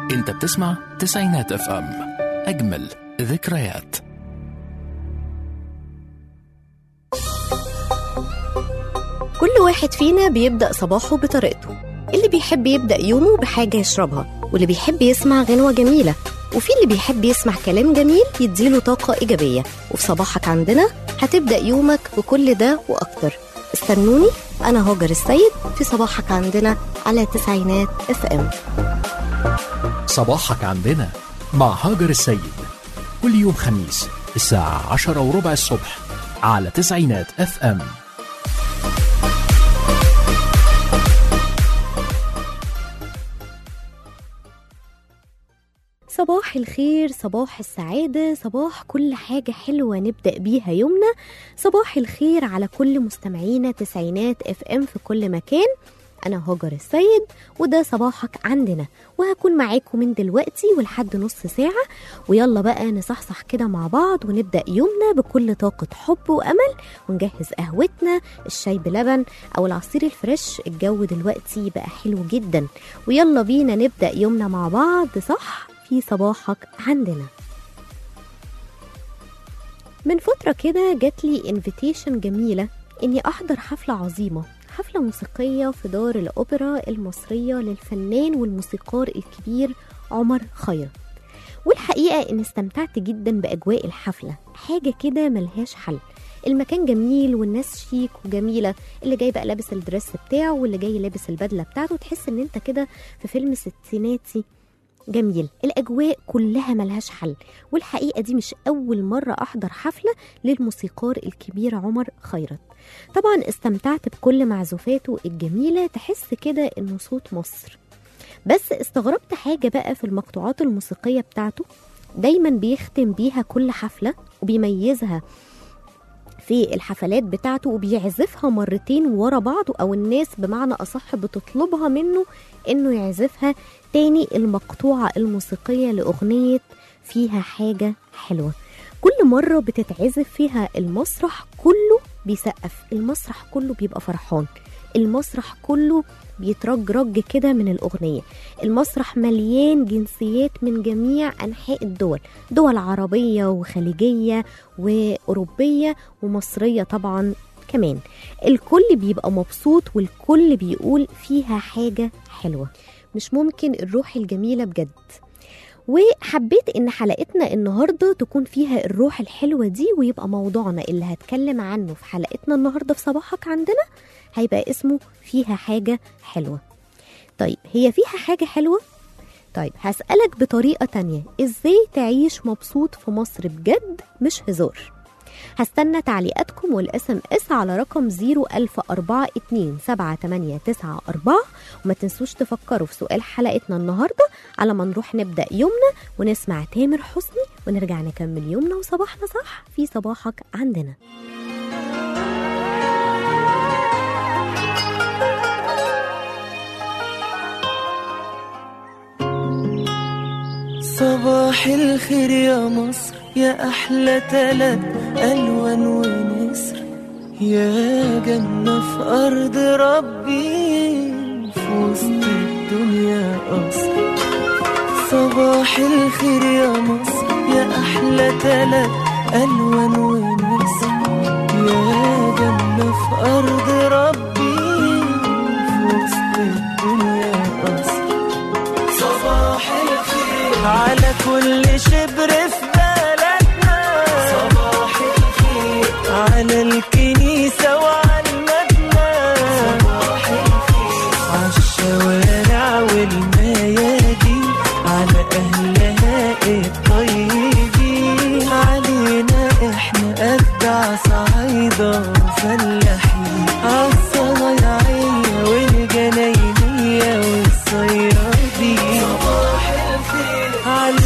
انت بتسمع تسعينات اف ام اجمل ذكريات كل واحد فينا بيبدأ صباحه بطريقته اللي بيحب يبدأ يومه بحاجة يشربها واللي بيحب يسمع غنوة جميلة وفي اللي بيحب يسمع كلام جميل يديله طاقة إيجابية وفي صباحك عندنا هتبدأ يومك بكل ده وأكتر استنوني أنا هاجر السيد في صباحك عندنا على تسعينات اف ام صباحك عندنا مع هاجر السيد كل يوم خميس الساعة عشرة وربع الصبح على تسعينات اف ام صباح الخير صباح السعادة صباح كل حاجة حلوة نبدأ بيها يومنا صباح الخير على كل مستمعينا تسعينات اف ام في كل مكان أنا هاجر السيد وده صباحك عندنا وهكون معاكم من دلوقتي ولحد نص ساعة ويلا بقى نصحصح كده مع بعض ونبدأ يومنا بكل طاقة حب وأمل ونجهز قهوتنا الشاي بلبن أو العصير الفريش الجو دلوقتي بقى حلو جدا ويلا بينا نبدأ يومنا مع بعض صح في صباحك عندنا من فترة كده جات لي انفيتيشن جميلة إني أحضر حفلة عظيمة حفلة موسيقية في دار الأوبرا المصرية للفنان والموسيقار الكبير عمر خيرت والحقيقة إن استمتعت جدا بأجواء الحفلة حاجة كده ملهاش حل المكان جميل والناس شيك وجميلة اللي جاي بقى لابس الدريس بتاعه واللي جاي لابس البدلة بتاعته تحس إن أنت كده في فيلم ستيناتي جميل الأجواء كلها ملهاش حل والحقيقة دي مش أول مرة أحضر حفلة للموسيقار الكبير عمر خيرت طبعا استمتعت بكل معزوفاته الجميلة تحس كده إنه صوت مصر بس استغربت حاجة بقى في المقطوعات الموسيقية بتاعته دايما بيختم بيها كل حفلة وبيميزها في الحفلات بتاعته وبيعزفها مرتين ورا بعض او الناس بمعنى اصح بتطلبها منه انه يعزفها تاني المقطوعة الموسيقية لأغنية فيها حاجة حلوة كل مرة بتتعزف فيها المسرح كله بيسقف المسرح كله بيبقى فرحان المسرح كله بيترجرج كده من الأغنية المسرح مليان جنسيات من جميع أنحاء الدول دول عربية وخليجية وأوروبية ومصرية طبعا كمان الكل بيبقى مبسوط والكل بيقول فيها حاجة حلوة مش ممكن الروح الجميلة بجد وحبيت ان حلقتنا النهارده تكون فيها الروح الحلوه دي ويبقى موضوعنا اللي هتكلم عنه في حلقتنا النهارده في صباحك عندنا هيبقى اسمه فيها حاجه حلوه طيب هي فيها حاجه حلوه طيب هسألك بطريقة تانية ازاي تعيش مبسوط في مصر بجد مش هزار هستنى تعليقاتكم والاس ام اس على رقم 010427894 وما تنسوش تفكروا في سؤال حلقتنا النهارده على ما نروح نبدا يومنا ونسمع تامر حسني ونرجع نكمل يومنا وصباحنا صح في صباحك عندنا صباح الخير يا مصر يا أحلى تلات ألوان ونسر يا جنة في أرض ربي في وسط الدنيا قصر صباح الخير يا مصر يا أحلى تلات ألوان ونسر يا جنة في أرض ربي في وسط الدنيا قصر صباح الخير على كل شبر في بلدنا صباح الخير على الكنيسة وعلى المبنى صباح الخير على الشوارع والميادين على أهلها الطيبين علينا احنا أبدع صعيدة فلاحين عالصنايعية والجناينية والصيادين صباح الخير على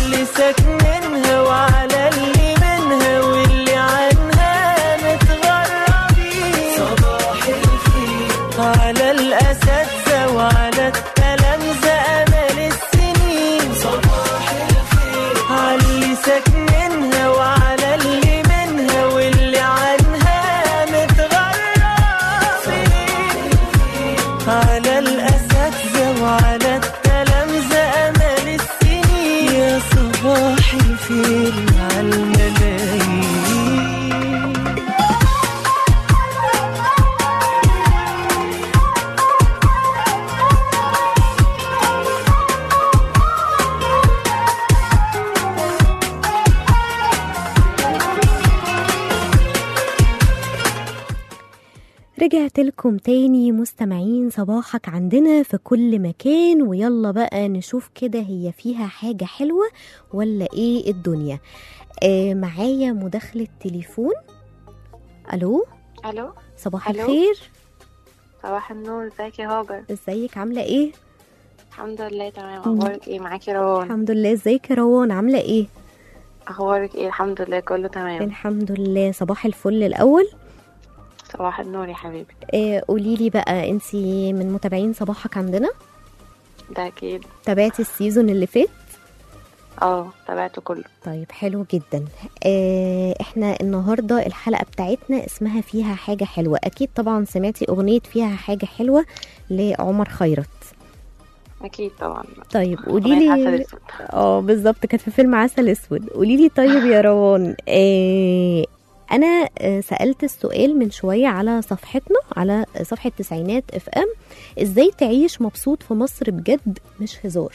ورجعت لكم تاني مستمعين صباحك عندنا في كل مكان ويلا بقى نشوف كده هي فيها حاجة حلوة ولا ايه الدنيا آه معايا مداخلة تليفون الو الو صباح ألو. الخير صباح النور ازيك يا هاجر ازيك عاملة ايه الحمد لله تمام اخبارك ايه معاكي روان الحمد لله ازيك يا روان عاملة ايه اخبارك ايه الحمد لله كله تمام الحمد لله صباح الفل الأول صباح النور يا حبيبي آه قوليلي بقى انتي من متابعين صباحك عندنا ده اكيد تابعتي السيزون اللي فات اه تابعته كله طيب حلو جدا آه احنا النهارده الحلقه بتاعتنا اسمها فيها حاجه حلوه اكيد طبعا سمعتي اغنيه فيها حاجه حلوه لعمر خيرت اكيد طبعا طيب أغنية قولي عسل لي أسود. اه بالظبط كانت في فيلم عسل اسود قولي لي طيب يا روان آه انا آه، سالت السؤال من شويه على صفحتنا على صفحه تسعينات اف ام ازاي تعيش مبسوط في مصر بجد مش هزار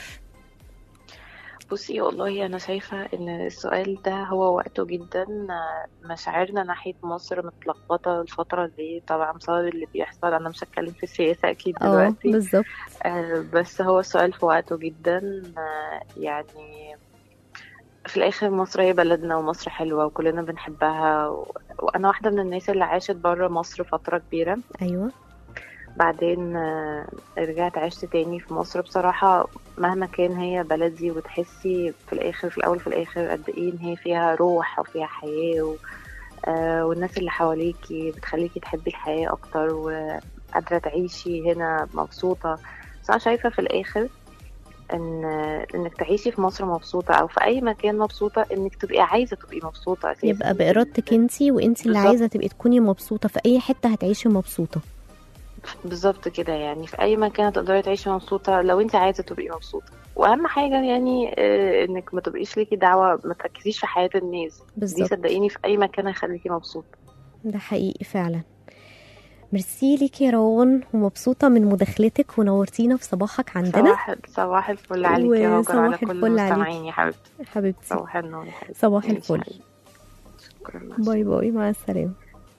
بصي والله انا شايفه ان السؤال ده هو وقته جدا آه، مشاعرنا ناحيه مصر متلخبطه الفتره دي طبعا بسبب اللي بيحصل انا مش هتكلم في السياسه اكيد اه دلوقتي بالظبط آه، بس هو السؤال في وقته جدا آه، يعني في الآخر مصر هي بلدنا ومصر حلوة وكلنا بنحبها و... وأنا واحدة من الناس اللي عاشت برا مصر فترة كبيرة ايوه بعدين آه، رجعت عشت تاني في مصر بصراحة مهما كان هي بلدي وتحسي في الآخر في الأول في الآخر قد إيه إن هي فيها روح وفيها حياة و... آه، والناس اللي حواليكي بتخليكي تحبي الحياة أكتر وقادرة تعيشي هنا مبسوطة بس أنا شايفة في الآخر ان انك تعيشي في مصر مبسوطه او في اي مكان مبسوطه انك تبقي عايزه تبقي مبسوطه اساسا يبقى بإرادتك انتي وانتي اللي بالظبط. عايزة تبقي تكوني مبسوطة في أي حتة هتعيشي مبسوطة بالظبط كده يعني في اي مكان تقدري تعيشي مبسوطه لو انت عايزه تبقي مبسوطه واهم حاجه يعني آه، انك ما تبقيش ليكي دعوه ما تركزيش في حياه الناس دي بالظبط صدقيني في اي مكان هيخليكي مبسوطه ده حقيقي فعلا ميرسي ليكي يا روان ومبسوطة من مداخلتك ونورتينا في صباحك عندنا صباح صباح الفل عليك يا هاجر على وصباح كل الفل عليك. المستمعين يا حبيبتي حبيبتي صباح النور يا حبيبتي صباح ماشي الفل. حبيبتي. شكرا مع باي باي مع السلامة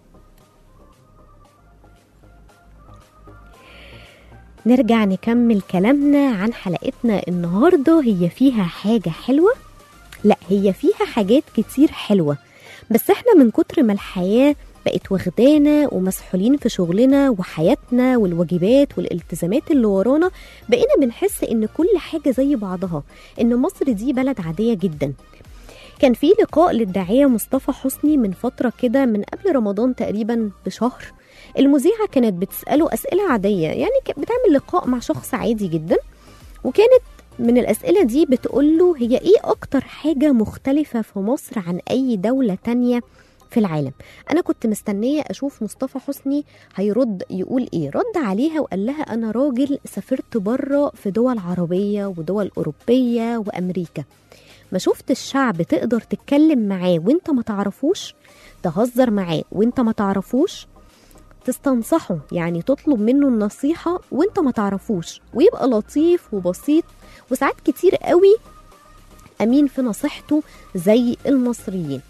نرجع نكمل كلامنا عن حلقتنا النهاردة هي فيها حاجة حلوة لا هي فيها حاجات كتير حلوة بس احنا من كتر ما الحياة بقت واخدانا ومسحولين في شغلنا وحياتنا والواجبات والالتزامات اللي ورانا بقينا بنحس ان كل حاجة زي بعضها ان مصر دي بلد عادية جدا كان في لقاء للداعية مصطفى حسني من فترة كده من قبل رمضان تقريبا بشهر المذيعة كانت بتسأله أسئلة عادية يعني كانت بتعمل لقاء مع شخص عادي جدا وكانت من الأسئلة دي بتقوله هي إيه أكتر حاجة مختلفة في مصر عن أي دولة تانية في العالم أنا كنت مستنية أشوف مصطفى حسني هيرد يقول إيه رد عليها وقال لها أنا راجل سافرت بره في دول عربية ودول أوروبية وأمريكا ما شفت الشعب تقدر تتكلم معاه وانت ما تعرفوش تهزر معاه وانت ما تعرفوش تستنصحه يعني تطلب منه النصيحة وانت ما تعرفوش ويبقى لطيف وبسيط وساعات كتير قوي أمين في نصيحته زي المصريين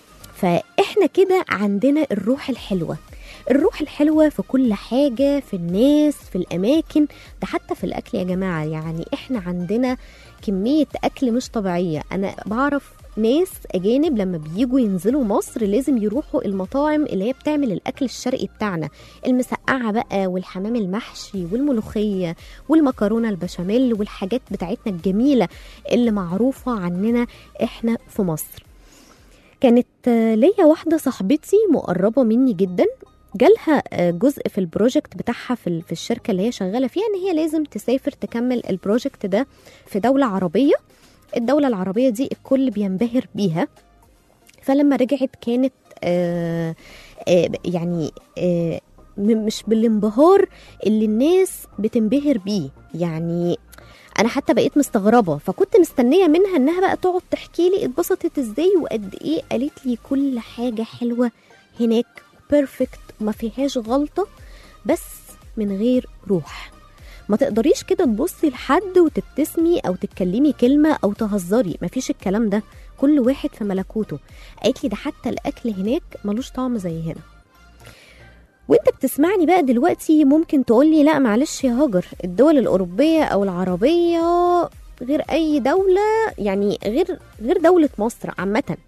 فإحنا كده عندنا الروح الحلوة الروح الحلوة في كل حاجة في الناس في الأماكن ده حتى في الأكل يا جماعة يعني إحنا عندنا كمية أكل مش طبيعية أنا بعرف ناس أجانب لما بيجوا ينزلوا مصر لازم يروحوا المطاعم اللي هي بتعمل الأكل الشرقي بتاعنا المسقعة بقى والحمام المحشي والملوخية والمكرونة البشاميل والحاجات بتاعتنا الجميلة اللي معروفة عننا إحنا في مصر كانت آه، ليا واحدة صاحبتي مقربة مني جدا جالها آه، جزء في البروجكت بتاعها في ال- في الشركة اللي هي شغالة فيها إن هي لازم تسافر تكمل البروجكت ده في دولة عربية الدولة العربية دي الكل بينبهر بيها فلما رجعت كانت آه آه يعني آه م- مش بالانبهار اللي الناس بتنبهر بيه يعني انا حتى بقيت مستغربه فكنت مستنيه منها انها بقى تقعد تحكي لي اتبسطت ازاي وقد ايه قالت لي كل حاجه حلوه هناك بيرفكت وما فيهاش غلطه بس من غير روح ما تقدريش كده تبصي لحد وتبتسمي او تتكلمي كلمه او تهزري مفيش الكلام ده كل واحد في ملكوته قالت لي ده حتى الاكل هناك ملوش طعم زي هنا وانت بتسمعني بقى دلوقتي ممكن تقولي لا معلش يا هاجر الدول الأوروبية أو العربية غير أي دولة يعني غير غير دولة مصر عامة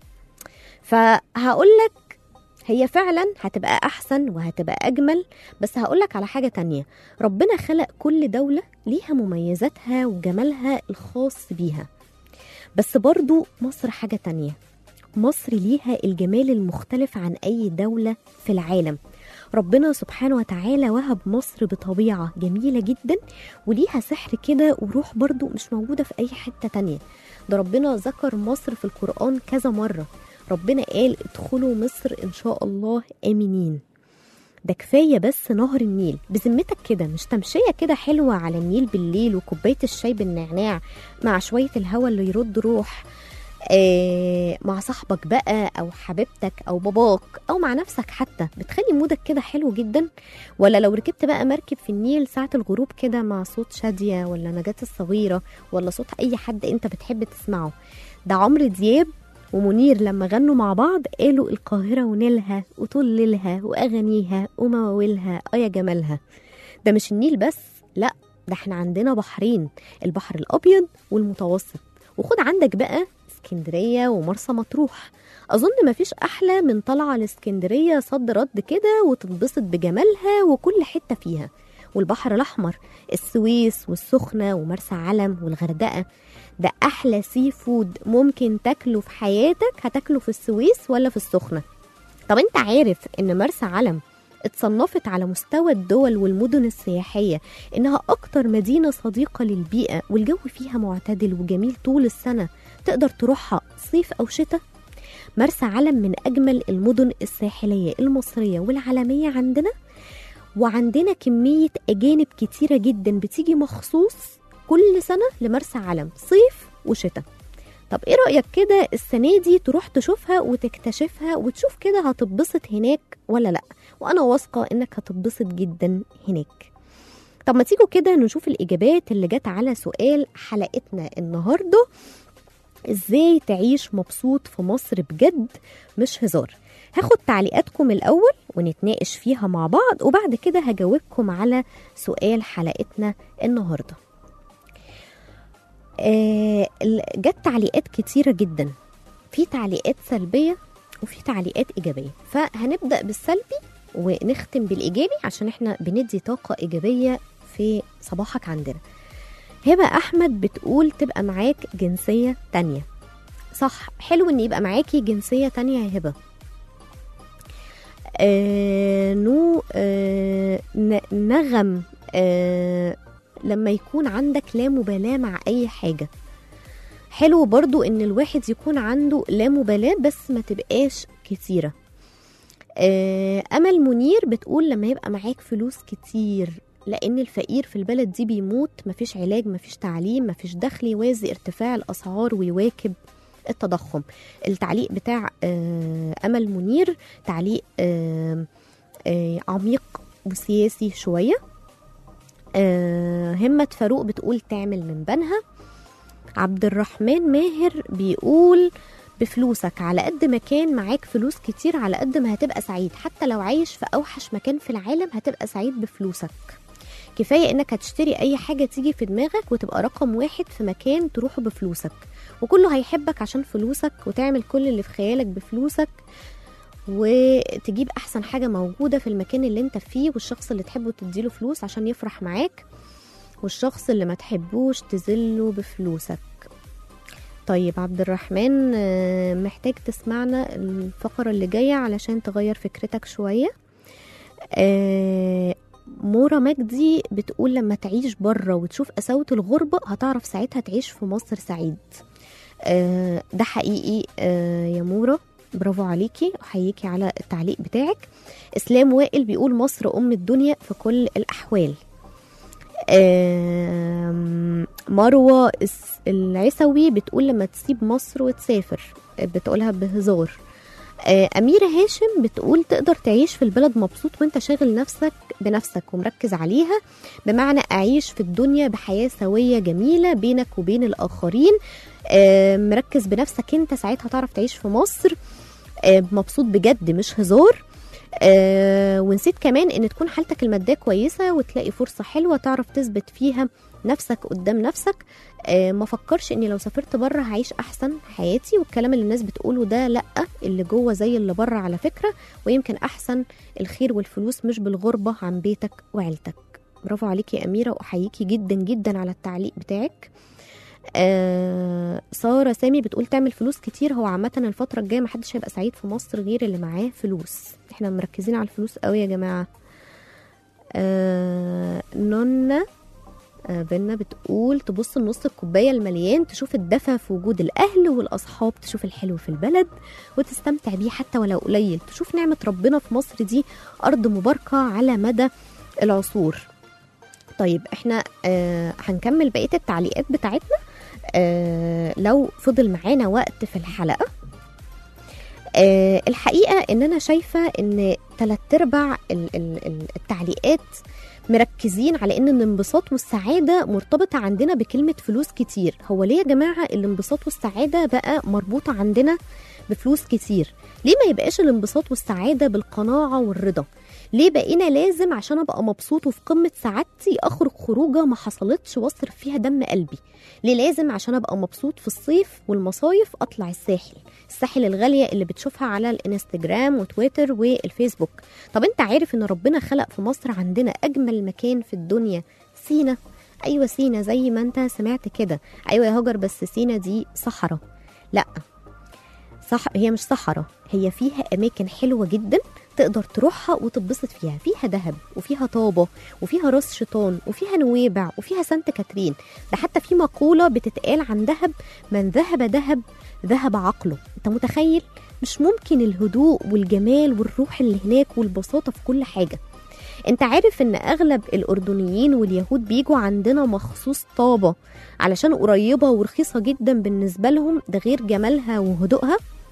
فهقولك هي فعلا هتبقى أحسن وهتبقى أجمل بس هقولك على حاجة تانية ربنا خلق كل دولة ليها مميزاتها وجمالها الخاص بيها بس برضو مصر حاجة تانية مصر ليها الجمال المختلف عن أي دولة في العالم ربنا سبحانه وتعالى وهب مصر بطبيعة جميلة جدا وليها سحر كده وروح برضو مش موجودة في أي حتة تانية ده ربنا ذكر مصر في القرآن كذا مرة ربنا قال ادخلوا مصر إن شاء الله آمنين ده كفاية بس نهر النيل بذمتك كده مش تمشية كده حلوة على النيل بالليل وكوباية الشاي بالنعناع مع شوية الهوا اللي يرد روح آه مع صاحبك بقى او حبيبتك او باباك او مع نفسك حتى بتخلي مودك كده حلو جدا ولا لو ركبت بقى مركب في النيل ساعة الغروب كده مع صوت شادية ولا نجاة الصغيرة ولا صوت اي حد انت بتحب تسمعه ده عمرو دياب ومنير لما غنوا مع بعض قالوا القاهرة ونيلها وطول ليلها وأغانيها ومواويلها اه يا جمالها ده مش النيل بس لا ده احنا عندنا بحرين البحر الأبيض والمتوسط وخد عندك بقى اسكندرية ومرسى مطروح أظن مفيش أحلى من طلعة لاسكندرية صد رد كده وتنبسط بجمالها وكل حتة فيها والبحر الأحمر السويس والسخنة ومرسى علم والغردقة ده أحلى سي فود ممكن تاكله في حياتك هتاكله في السويس ولا في السخنة طب انت عارف ان مرسى علم اتصنفت على مستوى الدول والمدن السياحية إنها أكتر مدينة صديقة للبيئة والجو فيها معتدل وجميل طول السنة تقدر تروحها صيف أو شتاء مرسى علم من أجمل المدن الساحلية المصرية والعالمية عندنا وعندنا كمية أجانب كتيرة جدا بتيجي مخصوص كل سنة لمرسى علم صيف وشتاء طب ايه رأيك كده السنة دي تروح تشوفها وتكتشفها وتشوف كده هتتبسط هناك ولا لأ وأنا واثقة إنك هتتبسط جدا هناك طب ما تيجوا كده نشوف الإجابات اللي جت على سؤال حلقتنا النهاردة إزاي تعيش مبسوط في مصر بجد مش هزار هاخد تعليقاتكم الأول ونتناقش فيها مع بعض وبعد كده هجاوبكم على سؤال حلقتنا النهارده آه جت تعليقات كتيرة جدا في تعليقات سلبية وفي تعليقات إيجابية فهنبدأ بالسلبي ونختم بالإيجابي عشان احنا بندي طاقة إيجابية في صباحك عندنا هبة أحمد بتقول تبقى معاك جنسية تانية صح حلو ان يبقى معاكي جنسية تانية يا هبة آه نو آه نغم آه لما يكون عندك لا مبالاة مع أي حاجة حلو برضو إن الواحد يكون عنده لا مبالاة بس ما تبقاش كتيرة أمل منير بتقول لما يبقى معاك فلوس كتير لأن الفقير في البلد دي بيموت مفيش علاج مفيش تعليم مفيش دخل يوازي ارتفاع الأسعار ويواكب التضخم التعليق بتاع أمل منير تعليق عميق وسياسي شويه آه همة فاروق بتقول تعمل من بنها عبد الرحمن ماهر بيقول بفلوسك على قد ما كان معاك فلوس كتير على قد ما هتبقى سعيد حتى لو عايش في أوحش مكان في العالم هتبقى سعيد بفلوسك كفاية انك هتشتري اي حاجة تيجي في دماغك وتبقى رقم واحد في مكان تروحه بفلوسك وكله هيحبك عشان فلوسك وتعمل كل اللي في خيالك بفلوسك وتجيب احسن حاجة موجودة في المكان اللي انت فيه والشخص اللي تحبه تديله فلوس عشان يفرح معاك والشخص اللي ما تحبوش تذله بفلوسك طيب عبد الرحمن محتاج تسمعنا الفقرة اللي جاية علشان تغير فكرتك شوية مورا مجدي بتقول لما تعيش بره وتشوف قساوة الغربة هتعرف ساعتها تعيش في مصر سعيد ده حقيقي يا مورا برافو عليكي احييكي على التعليق بتاعك اسلام وائل بيقول مصر ام الدنيا في كل الاحوال مروه العسوي بتقول لما تسيب مصر وتسافر بتقولها بهزار أميرة هاشم بتقول تقدر تعيش في البلد مبسوط وانت شاغل نفسك بنفسك ومركز عليها بمعنى أعيش في الدنيا بحياة سوية جميلة بينك وبين الآخرين مركز بنفسك انت ساعتها تعرف تعيش في مصر مبسوط بجد مش هزار آه ونسيت كمان ان تكون حالتك الماديه كويسه وتلاقي فرصه حلوه تعرف تثبت فيها نفسك قدام نفسك آه ما فكرش اني لو سافرت بره هعيش احسن حياتي والكلام اللي الناس بتقوله ده لا اللي جوه زي اللي بره على فكره ويمكن احسن الخير والفلوس مش بالغربه عن بيتك وعيلتك برافو عليكي يا اميره واحييكي جدا جدا على التعليق بتاعك آه ساره سامي بتقول تعمل فلوس كتير هو عامه الفتره الجايه محدش هيبقى سعيد في مصر غير اللي معاه فلوس احنا مركزين على الفلوس قوي يا جماعه آه نونا آه بينا بتقول تبص لنص الكوبايه المليان تشوف الدفى في وجود الاهل والاصحاب تشوف الحلو في البلد وتستمتع بيه حتى ولو قليل تشوف نعمه ربنا في مصر دي ارض مباركه على مدى العصور طيب احنا آه هنكمل بقيه التعليقات بتاعتنا آه لو فضل معانا وقت في الحلقه آه الحقيقه ان انا شايفه ان تلات ارباع ال- ال- ال- التعليقات مركزين على ان الانبساط والسعاده مرتبطه عندنا بكلمه فلوس كتير هو ليه يا جماعه الانبساط والسعاده بقى مربوطه عندنا بفلوس كتير ليه ما يبقاش الانبساط والسعاده بالقناعه والرضا ليه بقينا لازم عشان ابقى مبسوط وفي قمه سعادتي اخرج خروجه ما حصلتش واصرف فيها دم قلبي ليه لازم عشان ابقى مبسوط في الصيف والمصايف اطلع الساحل الساحل الغاليه اللي بتشوفها على الانستجرام وتويتر والفيسبوك طب انت عارف ان ربنا خلق في مصر عندنا اجمل مكان في الدنيا سينا ايوه سينا زي ما انت سمعت كده ايوه يا هاجر بس سينا دي صحراء لا صح هي مش صحراء هي فيها اماكن حلوه جدا تقدر تروحها وتتبسط فيها فيها دهب وفيها طابة وفيها راس شيطان وفيها نويبع وفيها سانت كاترين ده حتى في مقولة بتتقال عن دهب من ذهب دهب ذهب عقله انت متخيل مش ممكن الهدوء والجمال والروح اللي هناك والبساطة في كل حاجة انت عارف ان اغلب الاردنيين واليهود بيجوا عندنا مخصوص طابة علشان قريبة ورخيصة جدا بالنسبة لهم ده غير جمالها وهدوءها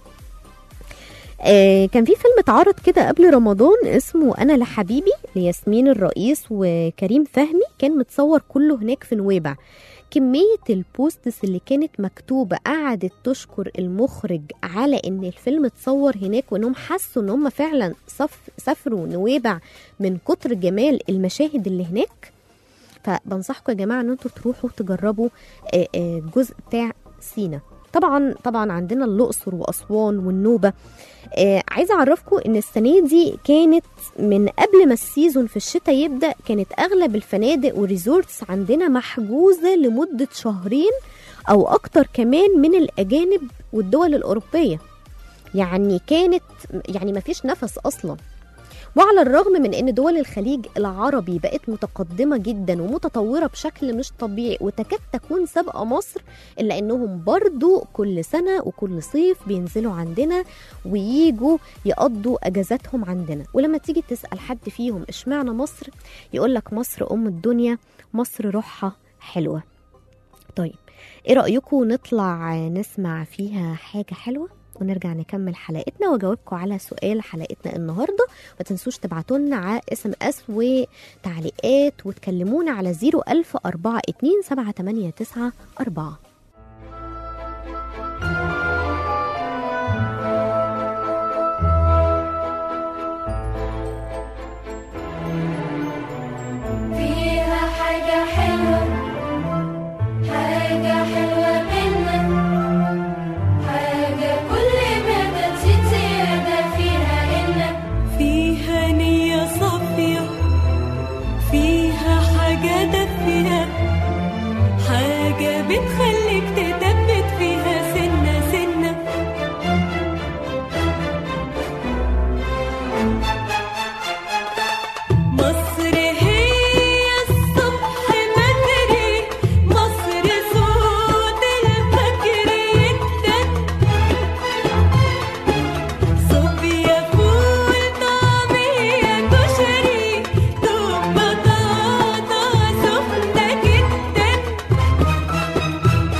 آه كان في فيلم اتعرض كده قبل رمضان اسمه انا لحبيبي لياسمين الرئيس وكريم فهمي كان متصور كله هناك في نويبع كمية البوستس اللي كانت مكتوبة قعدت تشكر المخرج على ان الفيلم اتصور هناك وانهم حسوا ان هم فعلا صف سافروا نويبع من كتر جمال المشاهد اللي هناك فبنصحكم يا جماعة ان انتوا تروحوا تجربوا آه، آه، الجزء بتاع سينا طبعا طبعا عندنا الاقصر واسوان والنوبه آه عايزه اعرفكم ان السنه دي كانت من قبل ما السيزون في الشتاء يبدا كانت اغلب الفنادق والريزورتس عندنا محجوزه لمده شهرين او اكتر كمان من الاجانب والدول الاوروبيه يعني كانت يعني ما فيش نفس اصلا وعلى الرغم من ان دول الخليج العربي بقت متقدمه جدا ومتطوره بشكل مش طبيعي وتكاد تكون سابقه مصر الا انهم برضو كل سنه وكل صيف بينزلوا عندنا وييجوا يقضوا اجازاتهم عندنا ولما تيجي تسال حد فيهم اشمعنى مصر يقول لك مصر ام الدنيا مصر روحها حلوه طيب ايه رايكم نطلع نسمع فيها حاجه حلوه ونرجع نكمل حلقتنا واجاوبكم على سؤال حلقتنا النهارده ما تنسوش تبعتوا لنا على اس ام اس وتعليقات وتكلمونا على 01042 فيها حاجة حلوة حاجة حلوة منا حاجة كل ما تزيد زيادة فيها إنك فيها نية صافية فيها حاجة دافية حاجة بتخليك تثبت فيها سنة سنة مصر هي الصبح بدري مصر صوت الفجر يدن صوفيا فول طعمية كشري دوب بطاطا سخنة جدا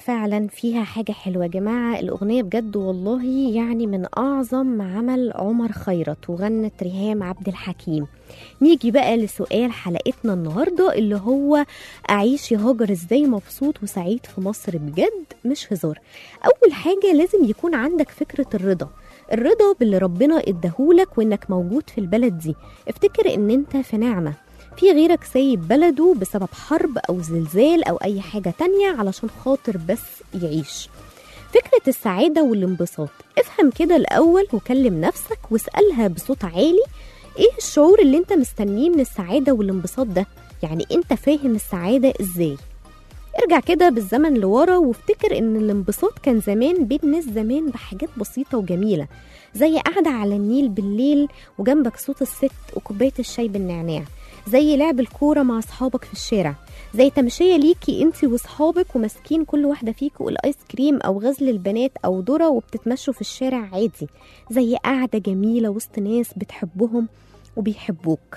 فعلا فيها حاجة حلوة يا جماعة الأغنية بجد والله يعني من أعظم عمل عمر خيرت وغنت ريهام عبد الحكيم نيجي بقى لسؤال حلقتنا النهاردة اللي هو أعيش يا هاجر إزاي مبسوط وسعيد في مصر بجد مش هزار أول حاجة لازم يكون عندك فكرة الرضا الرضا باللي ربنا اداهولك وانك موجود في البلد دي افتكر ان انت في نعمة في غيرك سايب بلده بسبب حرب او زلزال او اي حاجة تانية علشان خاطر بس يعيش فكرة السعادة والانبساط افهم كده الأول وكلم نفسك واسألها بصوت عالي ايه الشعور اللي انت مستنيه من السعادة والانبساط ده يعني انت فاهم السعادة ازاي ارجع كده بالزمن لورا وافتكر ان الانبساط كان زمان بين ناس زمان بحاجات بسيطة وجميلة زي قعدة على النيل بالليل وجنبك صوت الست وكوباية الشاي بالنعناع زي لعب الكورة مع أصحابك في الشارع زي تمشية ليكي انت واصحابك وماسكين كل واحدة فيكوا الايس كريم او غزل البنات او ذرة وبتتمشوا في الشارع عادي زي قعدة جميلة وسط ناس بتحبهم وبيحبوك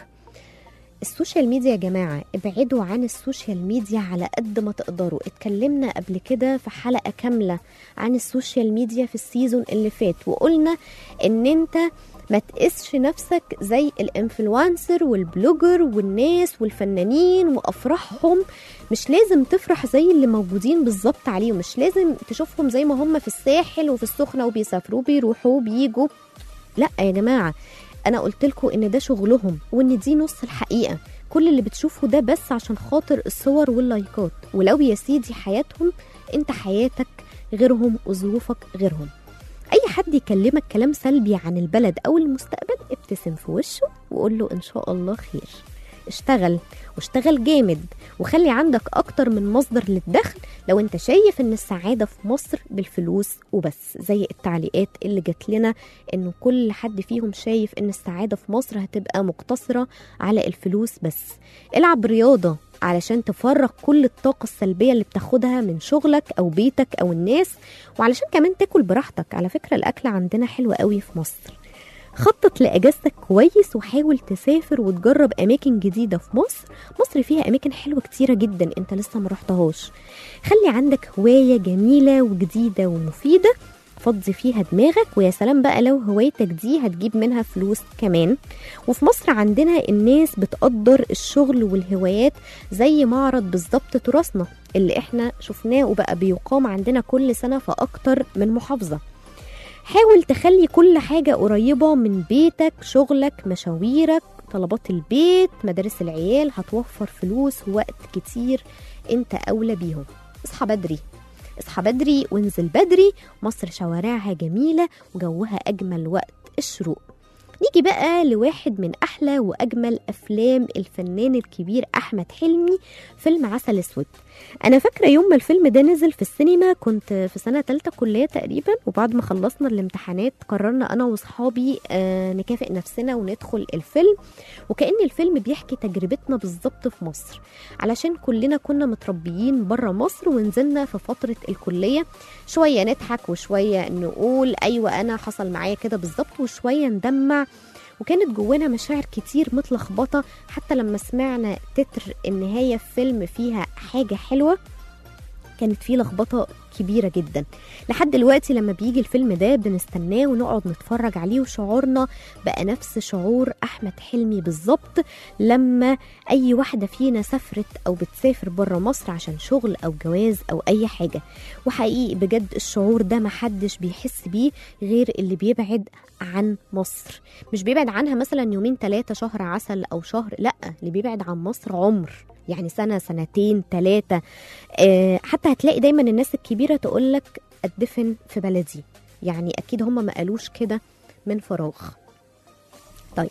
السوشيال ميديا يا جماعة ابعدوا عن السوشيال ميديا على قد ما تقدروا اتكلمنا قبل كده في حلقة كاملة عن السوشيال ميديا في السيزون اللي فات وقلنا ان انت ما تقسش نفسك زي الانفلونسر والبلوجر والناس والفنانين وافراحهم مش لازم تفرح زي اللي موجودين بالظبط عليهم مش لازم تشوفهم زي ما هم في الساحل وفي السخنة وبيسافروا بيروحوا بيجوا لا يا جماعة انا قلت لكم ان ده شغلهم وان دي نص الحقيقه كل اللي بتشوفه ده بس عشان خاطر الصور واللايكات ولو يا سيدي حياتهم انت حياتك غيرهم وظروفك غيرهم اي حد يكلمك كلام سلبي عن البلد او المستقبل ابتسم في وشه وقول له ان شاء الله خير اشتغل واشتغل جامد وخلي عندك اكتر من مصدر للدخل لو انت شايف ان السعادة في مصر بالفلوس وبس زي التعليقات اللي جات لنا انه كل حد فيهم شايف ان السعادة في مصر هتبقى مقتصرة على الفلوس بس العب رياضة علشان تفرغ كل الطاقة السلبية اللي بتاخدها من شغلك أو بيتك أو الناس وعلشان كمان تاكل براحتك على فكرة الأكل عندنا حلو قوي في مصر خطط لأجازتك كويس وحاول تسافر وتجرب أماكن جديدة في مصر مصر فيها أماكن حلوة كتيرة جدا أنت لسه ما رحتهاش خلي عندك هواية جميلة وجديدة ومفيدة فضي فيها دماغك ويا سلام بقى لو هوايتك دي هتجيب منها فلوس كمان وفي مصر عندنا الناس بتقدر الشغل والهوايات زي معرض بالظبط تراثنا اللي احنا شفناه وبقى بيقام عندنا كل سنة في أكتر من محافظة حاول تخلي كل حاجة قريبة من بيتك شغلك مشاويرك طلبات البيت مدارس العيال هتوفر فلوس ووقت كتير انت أولى بيهم اصحى بدري اصحى بدري وانزل بدري مصر شوارعها جميلة وجوها أجمل وقت الشروق نيجي بقى لواحد من أحلى وأجمل أفلام الفنان الكبير أحمد حلمي فيلم عسل أسود أنا فاكرة يوم ما الفيلم ده نزل في السينما كنت في سنة تالتة كلية تقريبا وبعد ما خلصنا الامتحانات قررنا أنا وصحابي آه نكافئ نفسنا وندخل الفيلم وكأن الفيلم بيحكي تجربتنا بالظبط في مصر علشان كلنا كنا متربيين بره مصر ونزلنا في فترة الكلية شوية نضحك وشوية نقول أيوة أنا حصل معايا كده بالظبط وشوية ندمع وكانت جوانا مشاعر كتير متلخبطة حتى لما سمعنا تتر النهاية في فيلم فيها حاجة حلوة كانت فيه لخبطة كبيرة جدا لحد دلوقتي لما بيجي الفيلم ده بنستناه ونقعد نتفرج عليه وشعورنا بقى نفس شعور أحمد حلمي بالظبط لما أي واحدة فينا سافرت أو بتسافر بره مصر عشان شغل أو جواز أو أي حاجة وحقيقي بجد الشعور ده محدش بيحس بيه غير اللي بيبعد عن مصر مش بيبعد عنها مثلا يومين ثلاثة شهر عسل أو شهر لأ اللي بيبعد عن مصر عمر يعني سنة سنتين ثلاثة آه حتى هتلاقي دايما الناس الكبيرة تقولك أدفن في بلدي يعني أكيد هم ما قالوش كده من فراغ طيب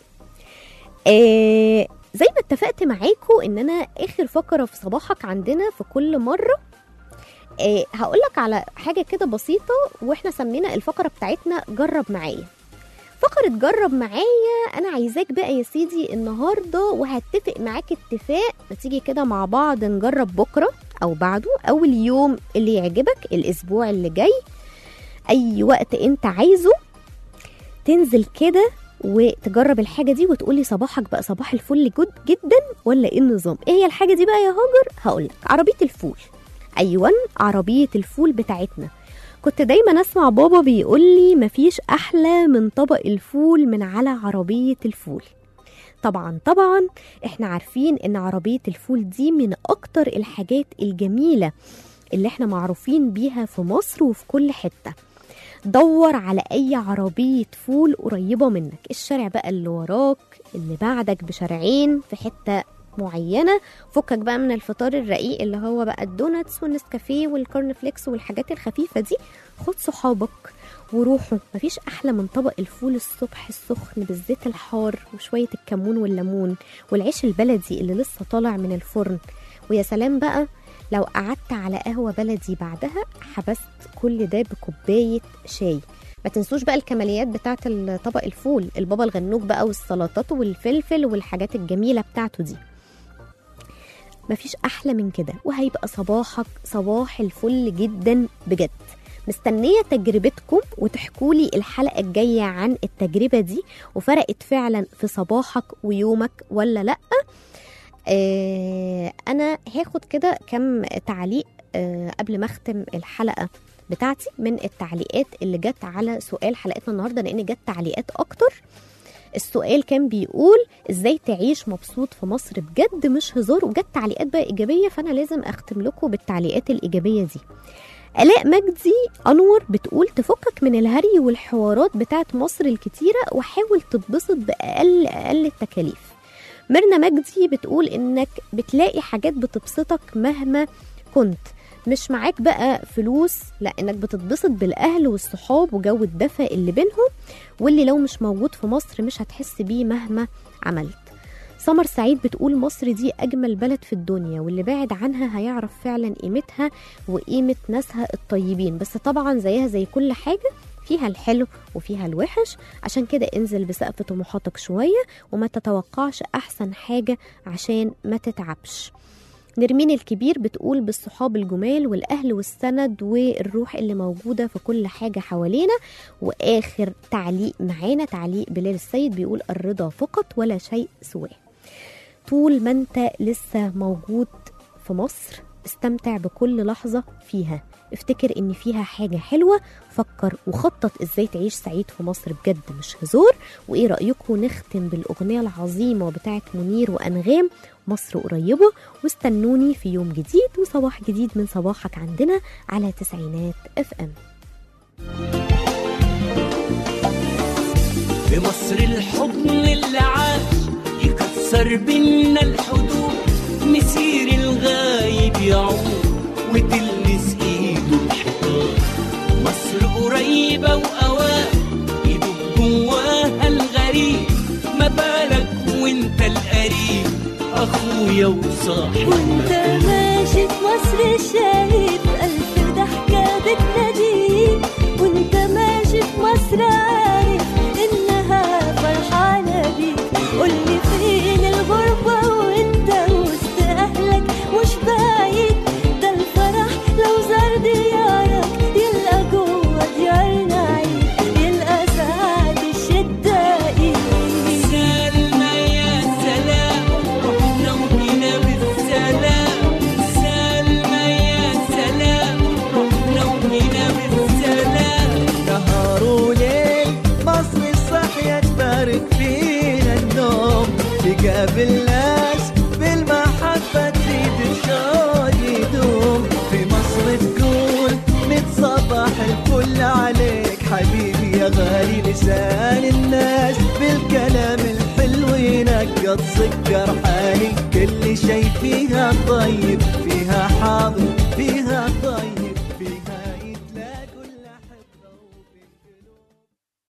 آه زي ما اتفقت معاكم ان انا اخر فقره في صباحك عندنا في كل مره آه هقول لك على حاجه كده بسيطه واحنا سمينا الفقره بتاعتنا جرب معايا فقره جرب معايا انا عايزاك بقى يا سيدي النهارده وهتفق معاك اتفاق ما تيجي كده مع بعض نجرب بكره او بعده او اليوم اللي يعجبك الاسبوع اللي جاي اي وقت انت عايزه تنزل كده وتجرب الحاجه دي وتقولي صباحك بقى صباح الفل جد جدا ولا ايه النظام ايه هي الحاجه دي بقى يا هاجر هقولك عربيه الفول أيوة عربية الفول بتاعتنا كنت دايما أسمع بابا بيقولي مفيش أحلى من طبق الفول من على عربية الفول طبعا طبعا احنا عارفين ان عربية الفول دي من اكتر الحاجات الجميلة اللي احنا معروفين بيها في مصر وفي كل حتة دور على اي عربية فول قريبة منك الشارع بقى اللي وراك اللي بعدك بشارعين في حتة معينة فكك بقى من الفطار الرقيق اللي هو بقى الدوناتس والنسكافيه والكورن فليكس والحاجات الخفيفة دي خد صحابك وروحوا مفيش احلى من طبق الفول الصبح السخن بالزيت الحار وشويه الكمون والليمون والعيش البلدي اللي لسه طالع من الفرن ويا سلام بقى لو قعدت على قهوه بلدي بعدها حبست كل ده بكوبايه شاي ما تنسوش بقى الكماليات بتاعه طبق الفول البابا الغنوج بقى والسلطات والفلفل والحاجات الجميله بتاعته دي مفيش احلى من كده وهيبقى صباحك صباح الفل جدا بجد مستنيه تجربتكم وتحكولي الحلقه الجايه عن التجربه دي وفرقت فعلا في صباحك ويومك ولا لا آه انا هاخد كده كم تعليق آه قبل ما اختم الحلقه بتاعتي من التعليقات اللي جت على سؤال حلقتنا النهارده لان جت تعليقات اكتر السؤال كان بيقول ازاي تعيش مبسوط في مصر بجد مش هزار وجت تعليقات بقى ايجابيه فانا لازم اختم لكم بالتعليقات الايجابيه دي آلاء مجدي أنور بتقول تفكك من الهري والحوارات بتاعت مصر الكتيرة وحاول تتبسط بأقل أقل التكاليف ميرنا مجدي بتقول إنك بتلاقي حاجات بتبسطك مهما كنت مش معاك بقى فلوس لا انك بتتبسط بالاهل والصحاب وجو الدفى اللي بينهم واللي لو مش موجود في مصر مش هتحس بيه مهما عملت سمر سعيد بتقول مصر دي أجمل بلد في الدنيا واللي بعد عنها هيعرف فعلا قيمتها وقيمة ناسها الطيبين بس طبعا زيها زي كل حاجة فيها الحلو وفيها الوحش عشان كده انزل بسقف طموحاتك شوية وما تتوقعش أحسن حاجة عشان ما تتعبش نرمين الكبير بتقول بالصحاب الجمال والأهل والسند والروح اللي موجودة في كل حاجة حوالينا وآخر تعليق معانا تعليق بلال السيد بيقول الرضا فقط ولا شيء سواه طول ما انت لسه موجود في مصر استمتع بكل لحظة فيها افتكر ان فيها حاجة حلوة فكر وخطط ازاي تعيش سعيد في مصر بجد مش هزار وايه رأيكم نختم بالاغنية العظيمة بتاعت منير وانغام مصر قريبة واستنوني في يوم جديد وصباح جديد من صباحك عندنا على تسعينات اف ام في مصر الحضن اللي عاش يكسر بينا الحدود مسير الغايب يعود وتلمس ايده الحيطان مصر قريبة وأوان يدوب جواها الغريب ما بالك وانت القريب اخويا وصاحبي وانت ماشي في مصر شايف ألف ضحكة بتناديك وانت ماشي في مصر عارف إنها فرحانة بيك قولي فين الغربة وانت وسط أهلك مش بعيد ده الفرح لو زار ديارك يلقى جوه ديارنا عيد يلقى سعد الشدة إيد سلمى يا سلام رحنا وجينا بالسلام سلمى يا سلام رحنا وجينا بالسلام نهار وليل مصر الصحية تبارك فينا النوم تقابل ناس بالمحبة تزيد الشوق يدوم في مصر تقول ميت صباح الفل عليك حبيبي يا غالي لسان الناس بالكلام الحلو ينقط سكر